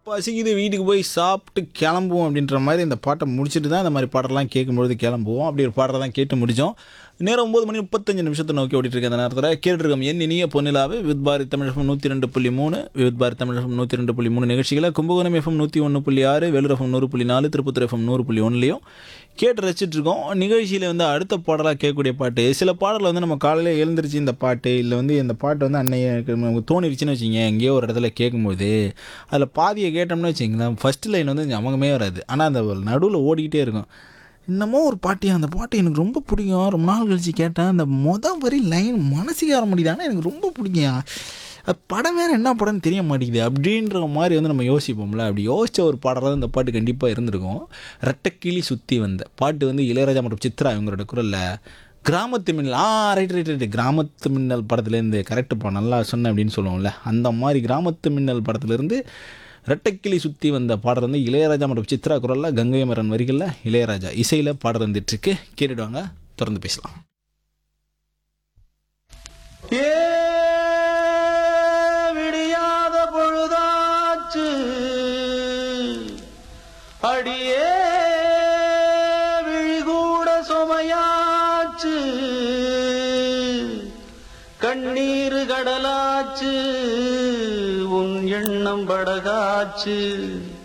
பசிக்குது வீட்டுக்கு போய் சாப்பிட்டு கிளம்புவோம் அப்படின்ற மாதிரி இந்த பாட்டை முடிச்சுட்டு தான் இந்த மாதிரி பாட்டெல்லாம் கேட்கும்பொழுது கிளம்புவோம் அப்படி ஒரு பாட்டை தான் கேட்டு முடித்தோம் நேரம் ஒம்பது மணி முப்பத்தஞ்சு நிமிஷத்தை நோக்கி ஓடிட்டு இருக்க அந்த நேரத்தில் கேட்டுருக்கோம் என் இனிய பொன்னிலாவே வித் பாரி தமிழ் எஃப்எம் நூற்றி ரெண்டு புள்ளி மூணு வித் பாரி தமிழ் எஃப்எம் நூற்றி ரெண்டு புள்ளி மூணு நிகழ்ச்சிகளை கும்பகோணம் எஃப்எம் நூற்றி ஒன்று புள்ளி ஆறு வேலூர் எஃப்எம் நூறு புள்ளி நாலு திருப்பத்தூர் எஃப்எம் நூறு புள்ளி ஒன்றுலையும் கேட்டு ரசிச்சிட்டு இருக்கோம் நிகழ்ச்சியில் வந்து அடுத்த பாடலாக கேட்கக்கூடிய பாட்டு சில பாடலில் வந்து நம்ம காலையில் எழுந்திரிச்சு இந்த பாட்டு இல்லை வந்து இந்த பாட்டு வந்து அன்னைய நமக்கு தோணிருச்சுன்னு வச்சிங்க எங்கேயோ ஒரு இடத்துல கேட்கும்போது அதில் பாதியை கேட்டோம்னு வச்சிங்களேன் ஃபஸ்ட் லைன் வந்து ஞாபகமே வராது ஆனால் அந்த நடுவில் ஓடிக்கிட்டே இருக்கும் இன்னமும் ஒரு பாட்டு அந்த பாட்டு எனக்கு ரொம்ப பிடிக்கும் ரொம்ப நாள் கழிச்சு கேட்டேன் அந்த மொதல் வரி லைன் மனசுக்கு வர முடியுது ஆனால் எனக்கு ரொம்ப பிடிக்கும் அது படம் வேறு என்ன படம்னு தெரிய மாட்டேங்குது அப்படின்ற மாதிரி வந்து நம்ம யோசிப்போம்ல அப்படி யோசித்த ஒரு பாடலாக இந்த பாட்டு கண்டிப்பாக இருந்திருக்கும் ரெட்டக்கிளி சுற்றி வந்த பாட்டு வந்து இளையராஜா மற்றும் சித்ரா இவங்களோட குரலில் கிராமத்து மின்னல் ஆ ரைட் ரைட் ரைட் கிராமத்து மின்னல் படத்துலேருந்து கரெக்டுப்பா நல்லா சொன்னேன் அப்படின்னு சொல்லுவோம்ல அந்த மாதிரி கிராமத்து மின்னல் படத்துலேருந்து ரெட்டைக்கிளி சுற்றி வந்த பாடல் வந்து இளையராஜா மற்றும் சித்ரா குரலில் கங்கை மரன் வரிகளில் இளையராஜா இசையில் பாடல் வந்துட்டுருக்கு கேட்டுடுவாங்க தொடர்ந்து பேசலாம் ஏ விடியாத பொழுதாச்சு அடியே விழிகூட சுமையாச்சு கண்ணீர் கடலாச்சு உன் எண்ணம் படகாச்சு